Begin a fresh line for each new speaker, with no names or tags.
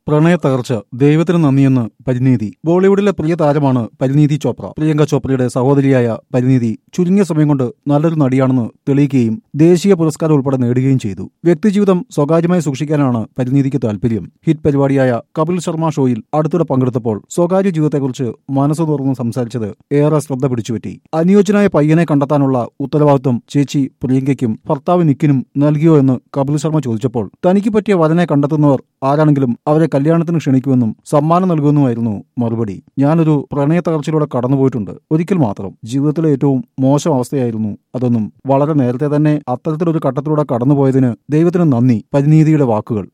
പ്രണയ തകർച്ച ദൈവത്തിന് നന്ദിയെന്ന് പരിനീതി ബോളിവുഡിലെ പ്രിയ താരമാണ് പരിനീതി ചോപ്ര പ്രിയങ്ക ചോപ്രയുടെ സഹോദരിയായ പരിനീതി ചുരുങ്ങിയ സമയം കൊണ്ട് നല്ലൊരു നടിയാണെന്ന് തെളിയിക്കുകയും ദേശീയ പുരസ്കാരം ഉൾപ്പെടെ നേടുകയും ചെയ്തു വ്യക്തിജീവിതം സ്വകാര്യമായി സൂക്ഷിക്കാനാണ് പരിനീതിക്ക് താല്പര്യം ഹിറ്റ് പരിപാടിയായ കപിൽ ശർമ്മ ഷോയിൽ അടുത്തിടെ പങ്കെടുത്തപ്പോൾ സ്വകാര്യ ജീവിതത്തെക്കുറിച്ച് മനസ്സ് തുറന്ന് സംസാരിച്ചത് ഏറെ ശ്രദ്ധ പിടിച്ചുപറ്റി അനുയോജ്യനായ പയ്യനെ കണ്ടെത്താനുള്ള ഉത്തരവാദിത്വം ചേച്ചി പ്രിയങ്കയ്ക്കും ഭർത്താവ് നിക്കിനും നൽകിയോ എന്ന് കപിൽ ശർമ്മ ചോദിച്ചപ്പോൾ തനിക്ക് പറ്റിയ വരനെ കണ്ടെത്തുന്നവർ ആരാണെങ്കിലും അവരെ കല്യാണത്തിന് ക്ഷണിക്കുമെന്നും സമ്മാനം നൽകുമെന്നുമായിരുന്നു മറുപടി ഞാനൊരു പ്രണയ തകർച്ചയിലൂടെ കടന്നുപോയിട്ടുണ്ട് ഒരിക്കൽ മാത്രം ജീവിതത്തിലെ ഏറ്റവും മോശം അവസ്ഥയായിരുന്നു അതൊന്നും വളരെ നേരത്തെ തന്നെ അത്തരത്തിലൊരു ഘട്ടത്തിലൂടെ കടന്നുപോയതിന് ദൈവത്തിന് നന്ദി പരിനീതിയുടെ വാക്കുകൾ